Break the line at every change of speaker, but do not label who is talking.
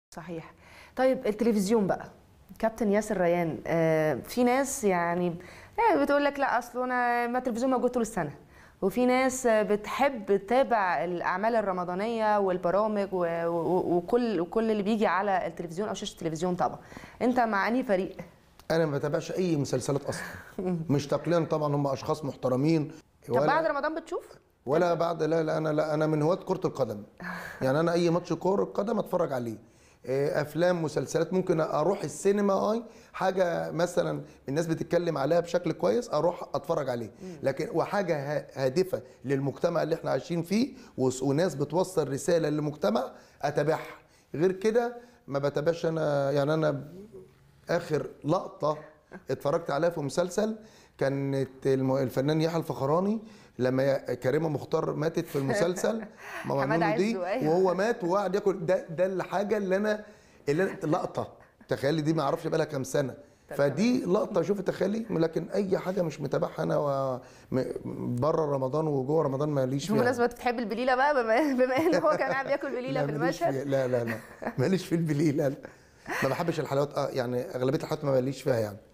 صحيح طيب التلفزيون بقى كابتن ياسر ريان آه، في ناس يعني آه، بتقول لك لا اصل انا ما التلفزيون موجود طول السنه وفي ناس آه، بتحب تتابع الاعمال الرمضانيه والبرامج و- و- وكل وكل اللي بيجي على التلفزيون او شاشه التلفزيون طبعا انت مع انهي فريق
انا ما بتابعش اي مسلسلات اصلا مش تقليدا طبعا هم اشخاص محترمين
طب بعد رمضان بتشوف
ولا بعد لا لا انا لا انا من هواة كرة القدم يعني انا اي ماتش كرة قدم اتفرج عليه إيه، افلام مسلسلات ممكن اروح السينما اي حاجه مثلا الناس بتتكلم عليها بشكل كويس اروح اتفرج عليه لكن وحاجه ها- هادفه للمجتمع اللي احنا عايشين فيه وس- وناس بتوصل رساله للمجتمع اتابعها غير كده ما بتابعش انا يعني انا اخر لقطه اتفرجت عليها في مسلسل كانت الم- الفنان يحيى الفخراني لما يا- كريمه مختار ماتت في المسلسل ماما
حماد
نونو دي
عزه، أيوة.
وهو مات وقعد ياكل ده ده الحاجه اللي انا اللي أنا لقطه تخيلي دي ما اعرفش بقى لها كام سنه فدي لقطه شوف تخيلي لكن اي حاجه مش متابعها انا و... م- بره رمضان وجوه رمضان ماليش فيها
بمناسبه بتحب البليله بقى بما, بما ان هو كان قاعد بياكل بليله
لا
في
ماليش
المشهد
فيها. لا لا لا ماليش في البليله لا. ما بحبش الحلويات اه يعني اغلبيه الحلويات ما ماليش فيها يعني